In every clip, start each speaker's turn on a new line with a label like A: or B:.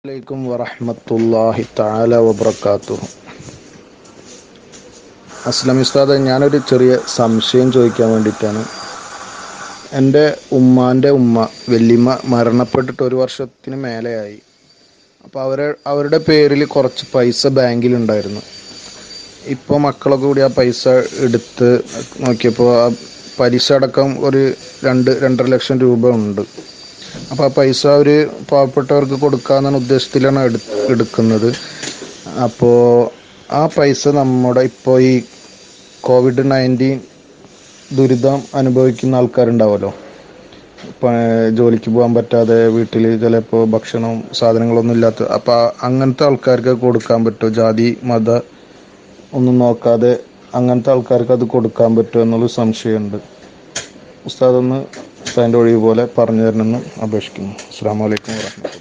A: അലൈക്കും വറഹ്മത്തുള്ളാഹി തആല വബറകാതുഹു അസ്ലം ഉസ്താദ് ഞാനൊരു ചെറിയ സംശയം ചോദിക്കാൻ വേണ്ടിയിട്ടാണ് എൻ്റെ ഉമ്മാൻ്റെ ഉമ്മ വല്യമ്മ മരണപ്പെട്ടിട്ട് ഒരു വർഷത്തിന് മേലെയായി അപ്പോൾ അവരെ അവരുടെ പേരിൽ കുറച്ച് പൈസ ബാങ്കിലുണ്ടായിരുന്നു ഇപ്പോൾ മക്കളൊക്കെ കൂടി ആ പൈസ എടുത്ത് നോക്കിയപ്പോൾ ആ പലിശ അടക്കം ഒരു രണ്ട് രണ്ടര ലക്ഷം രൂപ ഉണ്ട് അപ്പോൾ ആ പൈസ അവർ പാവപ്പെട്ടവർക്ക് കൊടുക്കാമെന്ന ഉദ്ദേശത്തിലാണ് എടു എടുക്കുന്നത് അപ്പോൾ ആ പൈസ നമ്മുടെ ഇപ്പോൾ ഈ കോവിഡ് നയൻറ്റീൻ ദുരിതം അനുഭവിക്കുന്ന ആൾക്കാരുണ്ടാവുമല്ലോ ഇപ്പം ജോലിക്ക് പോകാൻ പറ്റാതെ വീട്ടിൽ ചിലപ്പോൾ ഭക്ഷണവും സാധനങ്ങളൊന്നും ഇല്ലാത്ത അപ്പോൾ അങ്ങനത്തെ ആൾക്കാർക്ക് കൊടുക്കാൻ പറ്റുമോ ജാതി മത ഒന്നും നോക്കാതെ അങ്ങനത്തെ ആൾക്കാർക്ക് അത് കൊടുക്കാൻ പറ്റുമോ എന്നുള്ളൊരു സംശയമുണ്ട് ഉസ്താദ് ഒന്ന് ഉസ്താദിൻ്റെ ഒഴിവ് പോലെ പറഞ്ഞു തരണമെന്ന് അപേക്ഷിക്കുന്നു അസ്സാം വലൈക്കും വാഹമത്തുള്ള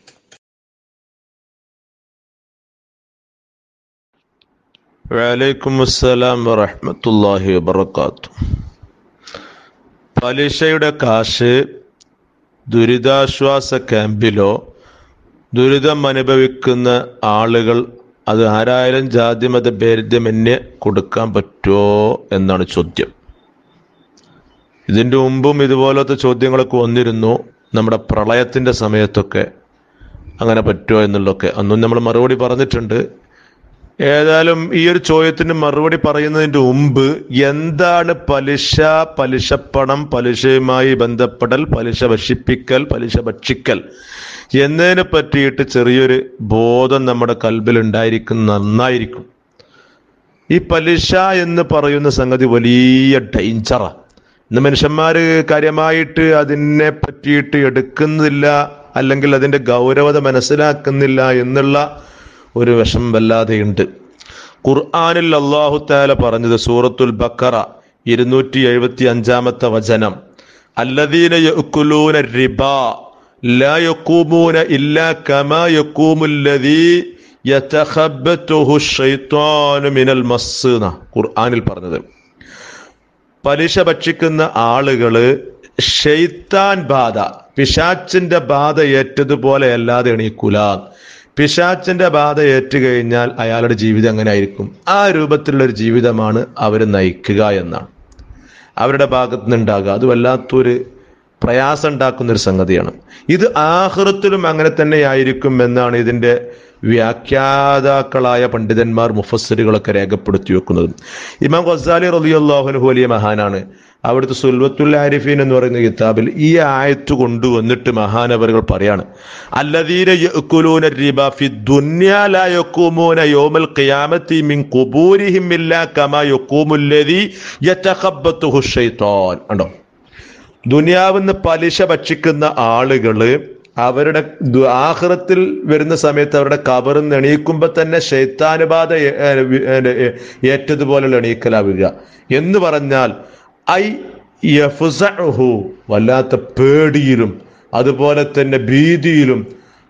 B: വലൈക്കും അസ്സലാം വറഹ്മത്തുള്ളാഹി വബർക്കാത്തു പലിശയുടെ കാശ് ദുരിതാശ്വാസ ക്യാമ്പിലോ ദുരിതം അനുഭവിക്കുന്ന ആളുകൾ അത് ആരായാലും ജാതിമത ഭേദ്യമന്യേ കൊടുക്കാൻ പറ്റുമോ എന്നാണ് ചോദ്യം ഇതിൻ്റെ മുമ്പും ഇതുപോലത്തെ ചോദ്യങ്ങളൊക്കെ വന്നിരുന്നു നമ്മുടെ പ്രളയത്തിൻ്റെ സമയത്തൊക്കെ അങ്ങനെ പറ്റുമോ എന്നുള്ളതൊക്കെ അന്നും നമ്മൾ മറുപടി പറഞ്ഞിട്ടുണ്ട് ഏതായാലും ഈ ഒരു ചോദ്യത്തിന് മറുപടി പറയുന്നതിന് മുമ്പ് എന്താണ് പലിശ പലിശപ്പണം പലിശയുമായി ബന്ധപ്പെടൽ പലിശ ഭക്ഷിപ്പിക്കൽ പലിശ ഭക്ഷിക്കൽ എന്നതിനെ പറ്റിയിട്ട് ചെറിയൊരു ബോധം നമ്മുടെ കൽബിൽ ഉണ്ടായിരിക്കും നന്നായിരിക്കും ഈ പലിശ എന്ന് പറയുന്ന സംഗതി വലിയ ഡേഞ്ചറാണ് ഇന്ന് മനുഷ്യന്മാര് കാര്യമായിട്ട് അതിനെ പറ്റിയിട്ട് എടുക്കുന്നില്ല അല്ലെങ്കിൽ അതിന്റെ ഗൗരവത മനസ്സിലാക്കുന്നില്ല എന്നുള്ള ഒരു വിഷം വല്ലാതെയുണ്ട് ഖുർആാനിൽ അള്ളാഹു താല പറഞ്ഞത് സൂറത്തുൽ ബക്കറ ഇരുന്നൂറ്റി എഴുപത്തി അഞ്ചാമത്തെ വചനം അല്ലദീന യഅ്കുലൂന റിബ ലാ യഖൂമൂന ഇല്ലാ കമാ യഖൂമുല്ലദീ യതഖബ്ബതുഹു ശൈത്വാനു മിനൽ മസ് ന്നാ ഖുർആനിൽ പറഞ്ഞത് പലിശ ഭക്ഷിക്കുന്ന ആളുകള് ഷെയ്ത്താൻ ബാധ പിശാച്ചിന്റെ ബാധ ഏറ്റതുപോലെ അല്ലാതെ എണീക്കൂല പിശാച്ചിന്റെ ബാധ ഏറ്റുകഴിഞ്ഞാൽ അയാളുടെ ജീവിതം അങ്ങനെ ആയിരിക്കും ആ രൂപത്തിലുള്ള ഒരു ജീവിതമാണ് അവർ നയിക്കുക എന്നാണ് അവരുടെ ഭാഗത്ത് നിന്നുണ്ടാകുക അത് വല്ലാത്തൊരു പ്രയാസം ഉണ്ടാക്കുന്ന ഒരു സംഗതിയാണ് ഇത് ആഹൃത്തിലും അങ്ങനെ തന്നെ ആയിരിക്കും എന്നാണ് ഇതിൻ്റെ വ്യാഖ്യാതാക്കളായ പണ്ഡിതന്മാർ മുഫസ്സിറുകളൊക്കെ രേഖപ്പെടുത്തി വെക്കുന്നത് ഇമാം ഖസാലി റലിയല്ലാഹുനു വലിയ മഹാനാണ് അവിടുത്തെ സുൽവത്തുൽ ആരിഫീൻ എന്ന് പറയുന്ന കിതാബിൽ ഈ ആയത്ത് കൊണ്ടുവന്നിട്ട് മഹാനവറുകൾ പറയാണ് അല്ലദീന യഅ്കുലൂന റിബ ഫി ദുനിയാ ലാ യഖൂമൂന യൗമൽ ഖിയാമത്തി മിൻ ഖുബൂരിഹിം ഇല്ലാ കമാ യഖൂമുല്ലദീ യതഖബ്ബത്തുഹു ശൈത്താൻ കണ്ടോ ദുനിയാവിന്ന് പലിശ ഭക്ഷിക്കുന്ന ആളുകള് അവരുടെ ആഹ്റത്തിൽ വരുന്ന സമയത്ത് അവരുടെ കബറിൽ നിന്ന് എണീക്കുമ്പോൾ തന്നെ ശൈത്താനുബാധ ഏറ്റതുപോലുള്ള എണീക്കലാവുക എന്ന് പറഞ്ഞാൽ ഐ യഫ്സഹു വല്ലാത്ത പേടിയിലും അതുപോലെ തന്നെ ഭീതിയിലും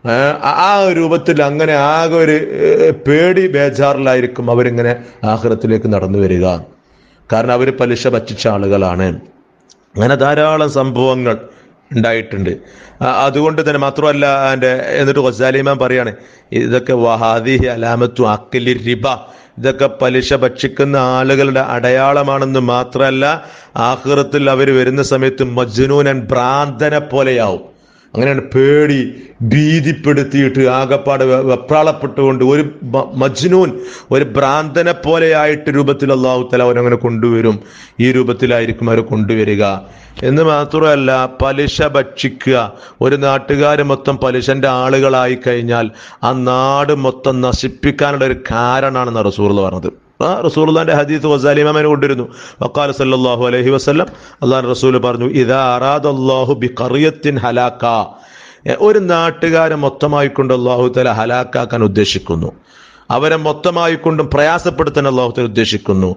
B: ആ രൂപത്തിൽ അങ്ങനെ ആകെ ഒരു പേടി ബേജാറിലായിരിക്കും അവരിങ്ങനെ ആഹ്റത്തിലേക്ക് നടന്നു വരിക കാരണം അവർ പലിശ ഭക്ഷിച്ച ആളുകളാണ് അങ്ങനെ ധാരാളം സംഭവങ്ങൾ ഉണ്ടായിട്ടുണ്ട് അതുകൊണ്ട് തന്നെ മാത്രമല്ല എൻ്റെ എന്നിട്ട് ഖസാലിമാൻ പറയാണ് ഇതൊക്കെ വഹാദിഹി അലാമത്തു അക്കലി റിബ ഇതൊക്കെ പലിശ ഭക്ഷിക്കുന്ന ആളുകളുടെ അടയാളമാണെന്ന് മാത്രമല്ല ആഹ്റത്തിൽ അവർ വരുന്ന സമയത്ത് മജ്നൂനൻ ഭ്രാന്തനെ പോലെയാവും അങ്ങനെയാണ് പേടി ഭീതിപ്പെടുത്തിയിട്ട് ആകപ്പാട് വെപ്രാളപ്പെട്ടുകൊണ്ട് ഒരു മജ്നൂൻ ഒരു ഭ്രാന്തനെ പോലെയായിട്ട് രൂപത്തിൽ അള്ളാഹു തല അവരങ്ങനെ കൊണ്ടുവരും ഈ രൂപത്തിലായിരിക്കും അവർ കൊണ്ടുവരിക എന്ന് മാത്രമല്ല പലിശ ഭക്ഷിക്കുക ഒരു നാട്ടുകാർ മൊത്തം പലിശന്റെ ആളുകളായി കഴിഞ്ഞാൽ ആ നാട് മൊത്തം നശിപ്പിക്കാനുള്ള ഒരു കാരണമാണെന്ന് റസൂർ പറഞ്ഞത് ആ റസൂർലാന്റെ ഹദീസ് വസാലിമാമനെ കൊണ്ടിരുന്നു വക്കാല സല്ലാഹു അലഹി വസ്ലം അള്ളാഹ് റസൂൽ പറഞ്ഞു ഇതാ അറാദ് ബി കറിയത്തിൻ ഹലാക്ക ഒരു നാട്ടുകാരെ മൊത്തമായിക്കൊണ്ട് അള്ളാഹു തല ഹലാക്കാക്കാൻ ഉദ്ദേശിക്കുന്നു അവരെ മൊത്തമായിക്കൊണ്ടും പ്രയാസപ്പെടുത്താൻ അള്ളാഹു തല ഉദ്ദേശിക്കുന്നു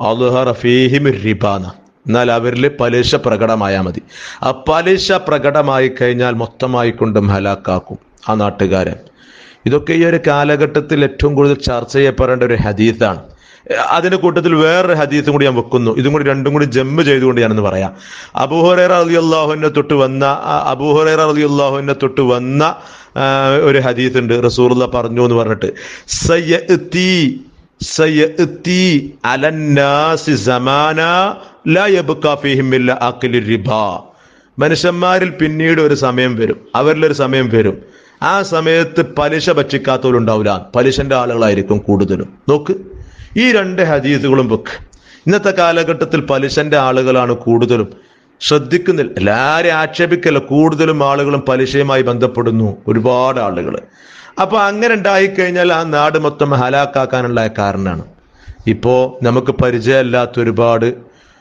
B: റിബാന എന്നാൽ അവരിൽ പലിശ പ്രകടമായാൽ മതി ആ പലിശ പ്രകടമായി കഴിഞ്ഞാൽ മൊത്തമായിക്കൊണ്ടും ഹലാക്കാക്കും ആ നാട്ടുകാരൻ ഇതൊക്കെ ഈ ഒരു കാലഘട്ടത്തിൽ ഏറ്റവും കൂടുതൽ ചർച്ച ചെയ്യപ്പെടേണ്ട ഒരു ഹദീസാണ് അതിന്റെ കൂട്ടത്തിൽ വേറൊരു ഹദീസും കൂടി ഞാൻ വെക്കുന്നു ഇതും കൂടി രണ്ടും കൂടി ജമ്മ് ചെയ്തുകൊണ്ട് ഞാനൊന്ന് പറയാം അബൂഹുറൈറ അലി അള്ളാഹുവിനെ തൊട്ട് വന്ന അബൂഹുറൈറ അലി അള്ളാഹുവിനെ തൊട്ട് വന്ന ആ, ഒരു ഹദീസ് ഉണ്ട് റസൂറുള്ള പറഞ്ഞു എന്ന് പറഞ്ഞിട്ട് സയ്യഅ്തി സയ്യഅ്തി അലന്നാസി സമാന ലാ യബ്ഖാ ഫീഹിം ഇല്ല അഖിലു റിബാ മനുഷ്യന്മാരിൽ പിന്നീട് ഒരു സമയം വരും അവരിലൊരു സമയം വരും ആ സമയത്ത് പലിശ ഭക്ഷിക്കാത്തവരുണ്ടാവില്ല പലിശന്റെ ആളുകളായിരിക്കും കൂടുതലും നോക്ക് ഈ രണ്ട് ഹദീസുകളും വെക്ക് ഇന്നത്തെ കാലഘട്ടത്തിൽ പലിശന്റെ ആളുകളാണ് കൂടുതലും ശ്രദ്ധിക്കുന്നില്ല എല്ലാവരെയും ആക്ഷേപിക്കല്ല കൂടുതലും ആളുകളും പലിശയുമായി ബന്ധപ്പെടുന്നു ഒരുപാട് ആളുകൾ അപ്പൊ അങ്ങനെ ഉണ്ടായിക്കഴിഞ്ഞാൽ ആ നാട് മൊത്തം ഹലാക്കാക്കാനുള്ള കാരണമാണ് ഇപ്പോ നമുക്ക് പരിചയമില്ലാത്ത ഒരുപാട്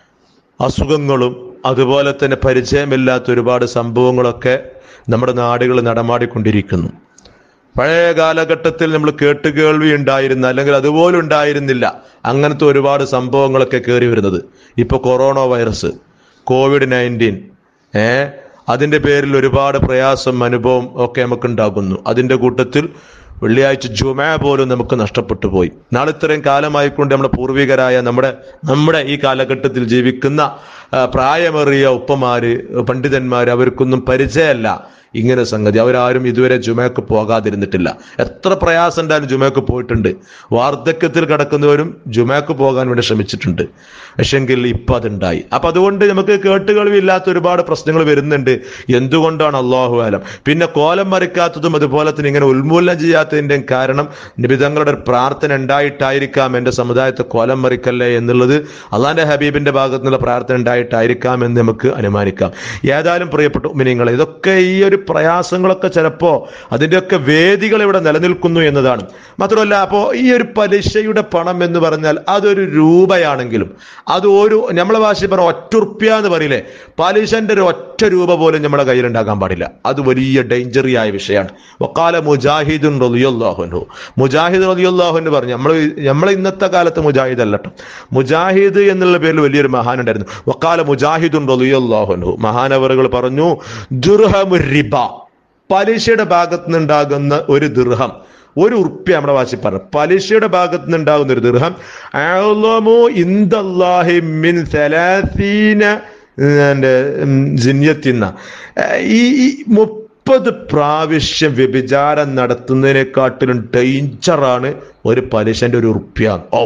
B: അസുഖങ്ങളും അതുപോലെ തന്നെ പരിചയമില്ലാത്ത ഒരുപാട് സംഭവങ്ങളൊക്കെ നമ്മുടെ നാടുകൾ നടമാടിക്കൊണ്ടിരിക്കുന്നു പഴയ കാലഘട്ടത്തിൽ നമ്മൾ കേട്ടുകേൾവി ഉണ്ടായിരുന്ന അല്ലെങ്കിൽ അതുപോലെ ഉണ്ടായിരുന്നില്ല അങ്ങനത്തെ ഒരുപാട് സംഭവങ്ങളൊക്കെ കയറി വരുന്നത് ഇപ്പൊ കൊറോണ വൈറസ് കോവിഡ് നയൻറ്റീൻ ഏ അതിന്റെ പേരിൽ ഒരുപാട് പ്രയാസം അനുഭവം ഒക്കെ നമുക്ക് ഉണ്ടാകുന്നു അതിന്റെ കൂട്ടത്തിൽ വെള്ളിയാഴ്ച ജുമ പോലും നമുക്ക് നഷ്ടപ്പെട്ടു പോയി നാളെ ഇത്രയും കാലമായിക്കൊണ്ട് നമ്മുടെ പൂർവികരായ നമ്മുടെ നമ്മുടെ ഈ കാലഘട്ടത്തിൽ ജീവിക്കുന്ന ആ, പ്രായമേറിയ ഉപ്പമാര് പണ്ഡിതന്മാര് അവർക്കൊന്നും പരിചയമല്ല ഇങ്ങനെ സംഗതി അവരാരും ഇതുവരെ ജുമയ്ക്ക് പോകാതിരുന്നിട്ടില്ല എത്ര പ്രയാസം ഉണ്ടായാലും ജുമയ്ക്ക് പോയിട്ടുണ്ട് വാർദ്ധക്യത്തിൽ കിടക്കുന്നവരും ജുമയ്ക്ക് പോകാൻ വേണ്ടി ശ്രമിച്ചിട്ടുണ്ട് പക്ഷെങ്കിൽ ഇപ്പൊ അതുണ്ടായി അപ്പൊ അതുകൊണ്ട് നമുക്ക് കേട്ടുകളിവില്ലാത്ത ഒരുപാട് പ്രശ്നങ്ങൾ വരുന്നുണ്ട് എന്തുകൊണ്ടാണ് അള്ളാഹു ആലം പിന്നെ കോലം മറിക്കാത്തതും അതുപോലെ തന്നെ ഇങ്ങനെ ഉന്മൂലനം ചെയ്യാത്തതിന്റെയും കാരണം നിബിതങ്ങളുടെ ഒരു പ്രാർത്ഥന ഉണ്ടായിട്ടായിരിക്കാം എൻ്റെ സമുദായത്തെ കോലം മറിക്കല്ലേ എന്നുള്ളത് അള്ളാന്റെ ഹബീബിന്റെ ഭാഗത്തു നിന്നുള്ള പ്രാർത്ഥന ഉണ്ടായിട്ടായിരിക്കാം എന്ന് നമുക്ക് അനുമാനിക്കാം ഏതായാലും പ്രിയപ്പെട്ട ഉമ്മിനിങ്ങളെ ഇതൊക്കെ ഈ ഒരു പ്രയാസങ്ങളൊക്കെ ചിലപ്പോ അതിന്റെയൊക്കെ വേദികൾ ഇവിടെ നിലനിൽക്കുന്നു എന്നതാണ് മാത്രമല്ല അപ്പോ ഈ ഒരു പലിശയുടെ പണം എന്ന് പറഞ്ഞാൽ അതൊരു രൂപയാണെങ്കിലും അത് ഒരു നമ്മളെ ഭാഷയിൽ പറഞ്ഞ ഒറ്റ ഉറുപ്പ്യ എന്ന് പറയില്ലേ പലിശന്റെ ഒരു ഒറ്റ രൂപ പോലും നമ്മുടെ കയ്യിലുണ്ടാകാൻ പാടില്ല അത് വലിയ ഡേഞ്ചറി ആയ വിഷയമാണ് വക്കാല മുജാഹിദുൻ റലിയുല്ലാഹുനു മുജാഹിദ് റലിയുല്ലാഹുന് പറഞ്ഞു നമ്മൾ നമ്മളെ ഇന്നത്തെ കാലത്ത് മുജാഹിദ് അല്ല കേട്ടോ മുജാഹിദ് എന്നുള്ള പേരിൽ വലിയൊരു മഹാൻ ഉണ്ടായിരുന്നു വക്കാല മുജാഹിദുൻ റലിയുല്ലാഹുനു മഹാനവറുകൾ പറഞ്ഞു ദുർഹമു റിബ പലിശയുടെ ഭാഗത്ത് നിന്നുണ്ടാകുന്ന ഒരു ദുർഹം ഒരു ഉറുപ്പ്യ നമ്മുടെ വാശി പറഞ്ഞു പലിശയുടെ ഭാഗത്ത് നിന്നുണ്ടാകുന്ന ഒരു ദുർഹം അഅ്ലമു ഇൻദല്ലാഹി മിൻ സലാസീന എൻ്റെ ജിന്യത്തിന്ന ഈ ഈ മുപ്പത് പ്രാവശ്യം വ്യഭിചാരം നടത്തുന്നതിനെക്കാട്ടിലും ഡേഞ്ചറാണ് ഒരു പലിശന്റെ ഒരു ഉറുപ്പ്യ ഓ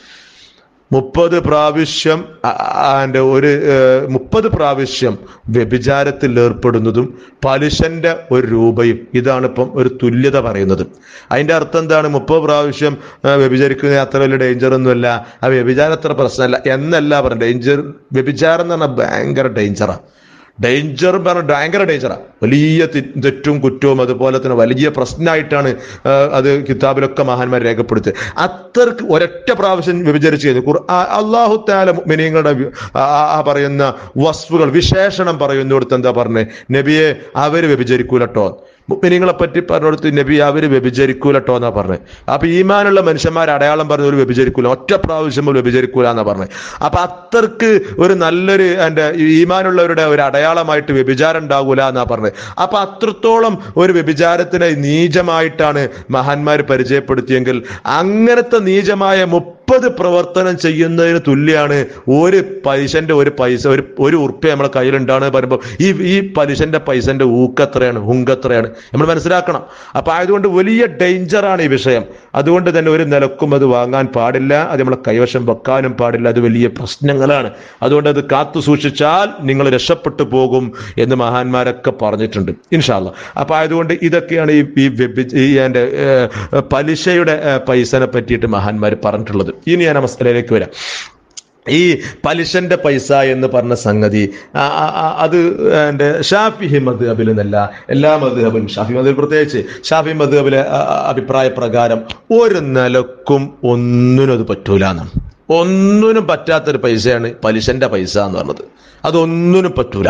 B: മുപ്പത് പ്രാവശ്യം അതിൻ്റെ ഒരു ഏഹ്, മുപ്പത് പ്രാവശ്യം വ്യഭിചാരത്തിൽ ഏർപ്പെടുന്നതും പലിശന്റെ ഒരു രൂപയും ഇതാണ് ഇപ്പം ഒരു തുല്യത പറയുന്നത് അതിന്റെ അർത്ഥം എന്താണ് മുപ്പത് പ്രാവശ്യം ആ, വ്യഭിചരിക്കുന്നത് അത്ര വലിയ ഡേഞ്ചർ ഒന്നുമല്ല ആ വ്യഭിചാരം അത്ര പ്രശ്നമല്ല എന്നല്ല പറഞ്ഞത് ഡേഞ്ചർ വ്യഭിചാരം എന്ന് പറഞ്ഞാൽ ഭയങ്കര ഡേഞ്ചറാണ് ഡേഞ്ചർ പറഞ്ഞ ഭയങ്കര ഡേഞ്ചറാ വലിയ തി- തെറ്റും കുറ്റവും അതുപോലെ തന്നെ വലിയ പ്രശ്നമായിട്ടാണ് ആ, അത് കിതാബിലൊക്കെ മഹാന്മാർ രേഖപ്പെടുത്തിയത് അത്രക്ക് ഒരൊറ്റ പ്രാവശ്യം വ്യഭിചരിച്ച് ചെയ്തു ഖുർ- ആ- അള്ളാഹു താല മിനിങ്ങളുടെ ആ പറയുന്ന വസ്തുകൾ വിശേഷണം പറയുന്നിടത്ത് എന്താ പറഞ്ഞത് നബിയെ അവര് വ്യഭിചരിക്കൂലട്ടോ മുഅ്മിനീങ്ങളെ പറ്റി പറഞ്ഞെടുത്ത് നബി അവര് വ്യഭിചരിക്കൂലട്ടോ എന്നാ പറഞ്ഞത് അപ്പൊ ഈമാനുള്ള മനുഷ്യന്മാർ അടയാളം പറഞ്ഞ ഒരു വ്യഭിചരിക്കൂല ഒറ്റ പ്രാവശ്യം പോലും വ്യഭിചരിക്കൂല എന്നാ പറഞ്ഞത് അപ്പൊ അത്രക്ക് ഒരു നല്ലൊരു എന്റെ ഈമാനുള്ളവരുടെ ഒരു അടയാളമായിട്ട് വ്യഭിചാരം ഉണ്ടാകൂല എന്നാ പറഞ്ഞത് അപ്പൊ അത്രത്തോളം ഒരു വ്യഭിചാരത്തിനെ നീചമായിട്ടാണ് മഹാന്മാർ പരിചയപ്പെടുത്തിയെങ്കിൽ അങ്ങനത്തെ നീചമായ മുപ്പത് പ്രവർത്തനം ചെയ്യുന്നതിന് തുല്യാണ് ഒരു പലിശന്റെ ഒരു പൈസ ഒരു ഒരു ഉറുപ്പ്യ നമ്മളെ കയ്യിലുണ്ടാണ് പറയുമ്പോൾ ഈ ഈ പലിശന്റെ പൈസന്റെ ഊക്കെത്രയാണ് ഹുങ്കെത്രയാണ് നമ്മൾ മനസ്സിലാക്കണം അപ്പൊ ആയതുകൊണ്ട് വലിയ ഡേഞ്ചറാണ് ഈ വിഷയം അതുകൊണ്ട് തന്നെ ഒരു നിലക്കും അത് വാങ്ങാൻ പാടില്ല അത് നമ്മളെ കൈവശം വെക്കാനും പാടില്ല അത് വലിയ പ്രശ്നങ്ങളാണ് അതുകൊണ്ട് അത് കാത്തു സൂക്ഷിച്ചാൽ നിങ്ങൾ രക്ഷപ്പെട്ടു പോകും എന്ന് മഹാന്മാരൊക്കെ പറഞ്ഞിട്ടുണ്ട് ഇൻഷാല്ല അപ്പൊ ആയതുകൊണ്ട് ഇതൊക്കെയാണ് ഈ ഈ വെബ് ഈ എൻ്റെ ഏഹ്, പലിശയുടെ ഏഹ്, പൈസനെ പറ്റിയിട്ട് മഹാന്മാർ പറഞ്ഞിട്ടുള്ളത് ഇനി ഞാൻ അവസ്ഥയിലേക്ക് വരാം ഈ പലിശന്റെ പൈസ എന്ന് പറഞ്ഞ സംഗതി ആ, ആ, ആ, അത് എൻ്റെ ഷാഫി മദ്ഹബിൽ എന്നല്ല എല്ലാ മദ്ഹബിലും ഷാഫി മദ്ഹബിൽ പ്രത്യേകിച്ച് ഷാഫി മദ്ഹബിലെ ആ, ആ, അഭിപ്രായ പ്രകാരം ഒരു നിലക്കും ഒന്നിനും അത് പറ്റൂല എന്നാണ് ഒന്നിനും പറ്റാത്തൊരു പൈസയാണ് പലിശന്റെ പൈസ എന്ന് പറഞ്ഞത് അതൊന്നിനും പറ്റൂല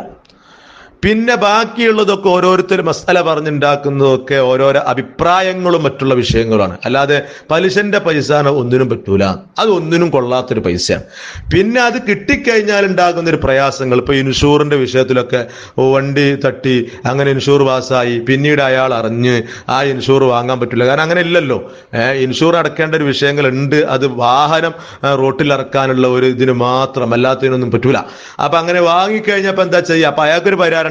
B: പിന്നെ ബാക്കിയുള്ളതൊക്കെ ഓരോരുത്തർ മസാല പറഞ്ഞുണ്ടാക്കുന്നതൊക്കെ ഓരോരോ അഭിപ്രായങ്ങളും മറ്റുള്ള വിഷയങ്ങളാണ് അല്ലാതെ പലിശന്റെ പൈസ ഒന്നിനും പറ്റൂല അത് ഒന്നിനും കൊള്ളാത്തൊരു പൈസയാണ് പിന്നെ അത് കിട്ടിക്കഴിഞ്ഞാൽ ഉണ്ടാകുന്ന ഒരു പ്രയാസങ്ങൾ ഇപ്പൊ ഇൻഷൂറിന്റെ വിഷയത്തിലൊക്കെ ഓ, വണ്ടി തട്ടി അങ്ങനെ ഇൻഷൂർ പാസ്സായി പിന്നീട് അയാൾ അറിഞ്ഞ് ആ ഇൻഷൂർ വാങ്ങാൻ പറ്റില്ല കാരണം അങ്ങനെ ഇല്ലല്ലോ ഏഹ് ഇൻഷൂർ അടക്കേണ്ട ഒരു വിഷയങ്ങൾ ഉണ്ട് അത് വാഹനം ആ, റോട്ടിൽ ഇറക്കാനുള്ള ഒരു ഇതിന് മാത്രം അല്ലാത്തതിനൊന്നും പറ്റൂല അപ്പൊ അങ്ങനെ വാങ്ങിക്കഴിഞ്ഞപ്പോ എന്താ ചെയ്യുക അപ്പൊ അയാൾക്കൊരു പരിഹാരം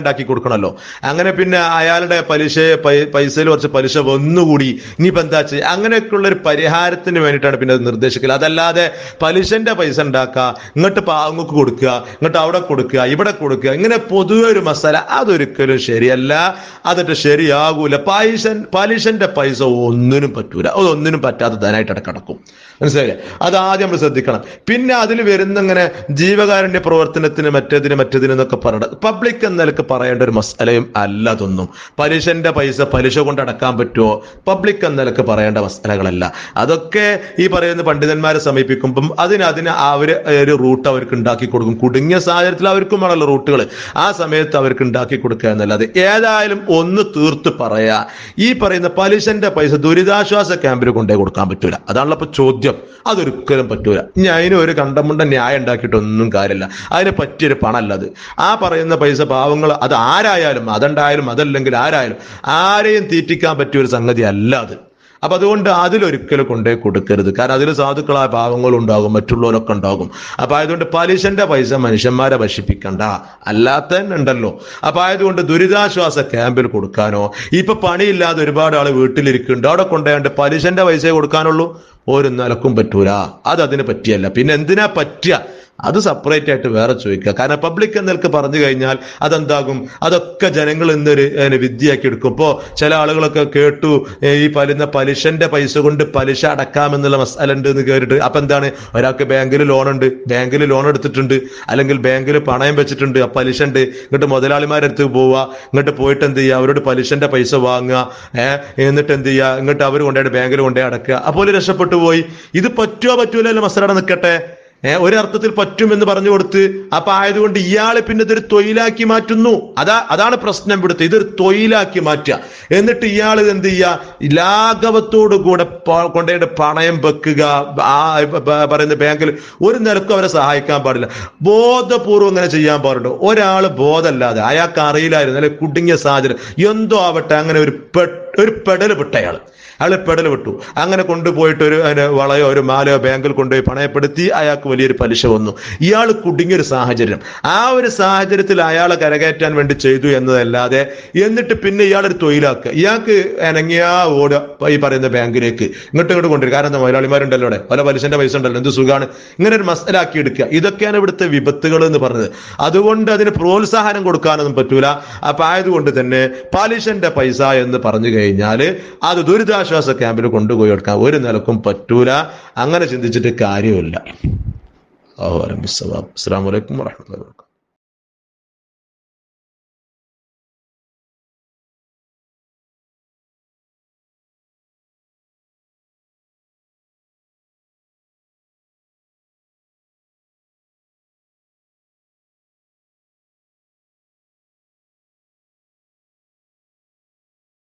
B: ഉണ്ടാക്കി കൊടുക്കണമല്ലോ അങ്ങനെ പിന്നെ അയാളുടെ പലിശ പൈ- പൈസയിൽ കുറച്ച് പലിശ ഒന്നുകൂടി ഇനിയിപ്പോ എന്താ ചെയ്യുക അങ്ങനെയൊക്കെയുള്ള ഒരു പരിഹാരത്തിന് വേണ്ടിയിട്ടാണ് പിന്നെ അത് നിർദ്ദേശിക്കൽ അതല്ലാതെ പലിശന്റെ പൈസ ഉണ്ടാക്കുക ഇങ്ങോട്ട് പാവങ്ങൾക്ക് കൊടുക്കുക ഇങ്ങോട്ട് അവിടെ കൊടുക്കുക ഇവിടെ കൊടുക്കുക ഇങ്ങനെ പൊതുവെ ഒരു മസാല അതൊരിക്കലും ശരിയല്ല അതിട്ട് ശരിയാകൂല പൈസ പലിശന്റെ പൈസ ഒന്നിനും പറ്റൂല അതൊന്നിനും പറ്റാത്ത ധനായിട്ട് അവിടെ കിടക്കും മനസ്സിലായില്ലേ അത് ആദ്യം നമ്മൾ ശ്രദ്ധിക്കണം പിന്നെ അതിൽ വരുന്ന ഇങ്ങനെ ജീവകാരുണ്യ പ്രവർത്തനത്തിന് മറ്റേതിന് മറ്റേതിന് എന്നൊക്കെ പറയണം പബ്ലിക് എന്ന നിലക്ക് പറയേണ്ട ഒരു മസലയും അല്ല അതൊന്നും പലിശന്റെ പൈസ പലിശ കൊണ്ട് അടക്കാൻ പറ്റുമോ പബ്ലിക് എന്ന നിലക്ക് പറയേണ്ട മസലകളല്ല അതൊക്കെ ഈ പറയുന്ന പണ്ഡിതന്മാരെ സമീപിക്കുമ്പം അതിന് അതിന് അവര് ഒരു റൂട്ട് അവർക്ക് ഉണ്ടാക്കി കൊടുക്കും കുടുങ്ങിയ സാഹചര്യത്തിൽ അവർക്കും വേണമല്ലോ റൂട്ടുകൾ ആ സമയത്ത് അവർക്ക് ഉണ്ടാക്കി കൊടുക്കുക എന്നല്ലാതെ ഏതായാലും ഒന്ന് തീർത്ത് പറയാ ഈ പറയുന്ന പലിശന്റെ പൈസ ദുരിതാശ്വാസ ക്യാമ്പിൽ കൊണ്ടേ കൊടുക്കാൻ പറ്റൂല അതാണല്ലോ ഇപ്പൊ ചോദ്യം അതൊരിക്കലും പറ്റൂല ഇനി അതിന് ഒരു കണ്ടമുണ്ട ന്യായം ഉണ്ടാക്കിയിട്ടൊന്നും കാര്യമില്ല അതിന് പറ്റിയൊരു പണമല്ല അത് ആ പറയുന്ന പൈസ പാവങ്ങൾ അത് ആരായാലും അതുണ്ടായാലും അതല്ലെങ്കിൽ ആരായാലും ആരെയും തീറ്റിക്കാൻ പറ്റിയ ഒരു സംഗതി അല്ല അത് അപ്പൊ അതുകൊണ്ട് അതിലൊരിക്കലും കൊണ്ടേ കൊടുക്കരുത് കാരണം അതിൽ സാധുക്കളായ പാവങ്ങളും ഉണ്ടാകും മറ്റുള്ളവരൊക്കെ ഉണ്ടാകും അപ്പൊ ആയതുകൊണ്ട് പലിശന്റെ പൈസ മനുഷ്യന്മാരെ ഭക്ഷിപ്പിക്കണ്ട അല്ലാത്ത തന്നെ ഉണ്ടല്ലോ അപ്പൊ ആയതുകൊണ്ട് ദുരിതാശ്വാസ ക്യാമ്പിൽ കൊടുക്കാനോ ഇപ്പൊ പണിയില്ലാതെ ഒരുപാട് ആള് വീട്ടിലിരിക്കുന്നുണ്ട് അവിടെ കൊണ്ടുപോയാണ്ട് പലിശന്റെ പൈസ കൊടുക്കാനുള്ളൂ ഒരു നിലക്കും പറ്റൂല അത് അതിന് പറ്റിയല്ല പിന്നെ എന്തിനാ പറ്റുക അത് സെപ്പറേറ്റ് ആയിട്ട് വേറെ ചോദിക്കുക കാരണം പബ്ലിക് എന്നൊക്കെ പറഞ്ഞു കഴിഞ്ഞാൽ അതെന്താകും അതൊക്കെ ജനങ്ങൾ ഇന്നൊരു ഏഹ്, വിദ്യയാക്കി എടുക്കും ഇപ്പോ ചില ആളുകളൊക്കെ കേട്ടു ഏഹ്, ഈ പലിന്ന പലിശന്റെ പൈസ കൊണ്ട് പലിശ അടക്കാമെന്നുള്ള മസാല ഉണ്ട് എന്ന് കേട്ടിട്ട് അപ്പൊ എന്താണ് ഒരാൾക്ക് ബാങ്കിൽ ലോൺ ഉണ്ട് ബാങ്കിൽ ലോൺ എടുത്തിട്ടുണ്ട് അല്ലെങ്കിൽ ബാങ്കിൽ പണയം വെച്ചിട്ടുണ്ട് ആ പലിശ ഉണ്ട് ഇങ്ങോട്ട് മുതലാളിമാരടുത്ത് പോവുക ഇങ്ങോട്ട് പോയിട്ട് എന്ത് ചെയ്യുക അവരോട് പലിശന്റെ പൈസ വാങ്ങുക ഏഹ് എന്നിട്ട് എന്ത് ചെയ്യുക ഇങ്ങോട്ട് അവർ കൊണ്ടുപോയി ബാങ്കിൽ കൊണ്ടുപോയി അടക്കുക അപ്പോൾ രക്ഷപ്പെട്ടു പോയി ഇത് പറ്റുമോ പറ്റൂലല്ലോ മസാല നിൽക്കട്ടെ ഏ ഒരർത്ഥത്തിൽ പറ്റുമെന്ന് പറഞ്ഞു കൊടുത്ത് അപ്പൊ ആയതുകൊണ്ട് ഇയാളെ പിന്നെ ഇതൊരു തൊഴിലാക്കി മാറ്റുന്നു അതാ അതാണ് പ്രശ്നം ഇവിടുത്തെ ഇതൊരു തൊഴിലാക്കി മാറ്റുക എന്നിട്ട് ഇയാൾ എന്ത് ചെയ്യുക ലാഘവത്തോടു കൂടെ പ- കൊണ്ടുപോയിട്ട് പണയം വെക്കുക ആ ബ- ബ- പറയുന്ന ബാങ്കിൽ ഒരു നിലക്കും അവരെ സഹായിക്കാൻ പാടില്ല ബോധപൂർവം അങ്ങനെ ചെയ്യാൻ പാടുണ്ടോ ഒരാൾ ബോധമല്ലാതെ അയാൾക്ക് അറിയില്ലായിരുന്നു അല്ലെ കുടുങ്ങിയ സാഹചര്യം എന്തോ ആവട്ടെ അങ്ങനെ ഒരു പെ- ഒരു പെടല് പെട്ട അയാൾ അയാൾ പെടൽ വിട്ടു അങ്ങനെ കൊണ്ടുപോയിട്ട് ഒരു അതിന്റെ വളയോ ഒരു മാലയോ ബാങ്കിൽ കൊണ്ടുപോയി പണയപ്പെടുത്തി അയാൾക്ക് വലിയൊരു പലിശ വന്നു ഇയാൾ കുടുങ്ങിയൊരു സാഹചര്യം ആ ഒരു സാഹചര്യത്തിൽ അയാളെ കരകയറ്റാൻ വേണ്ടി ചെയ്തു എന്നതല്ലാതെ എന്നിട്ട് പിന്നെ ഇയാളൊരു തൊഴിലാക്കുക ഇയാൾക്ക് ഇണങ്ങിയാ ഓടുക ഈ പറയുന്ന ബാങ്കിലേക്ക് ഇങ്ങോട്ട് ഇങ്ങോട്ട് കൊണ്ടുവരും കാരണം എന്താ മുതലാളിമാരുണ്ടല്ലോ അവിടെ പല പലിശന്റെ പൈസ ഉണ്ടല്ലോ എന്ത് സുഖമാണ് ഇങ്ങനെ ഒരു മസലാക്കി എടുക്കുക ഇതൊക്കെയാണ് ഇവിടുത്തെ വിപത്തുകൾ എന്ന് പറഞ്ഞത് അതുകൊണ്ട് അതിന് പ്രോത്സാഹനം കൊടുക്കാനൊന്നും പറ്റൂല അപ്പൊ ആയതുകൊണ്ട് തന്നെ പലിശന്റെ പൈസ എന്ന് പറഞ്ഞു കഴിഞ്ഞാൽ അത് ദുരിതാശ്വാസ ക്യാമ്പിൽ കൊണ്ടുപോയി കൊടുക്കാൻ ഒരു നിലക്കും പറ്റൂല അങ്ങനെ ചിന്തിച്ചിട്ട് കാര്യമില്ല അസ്സാം വലൈക്കും വാഹമത്തുള്ള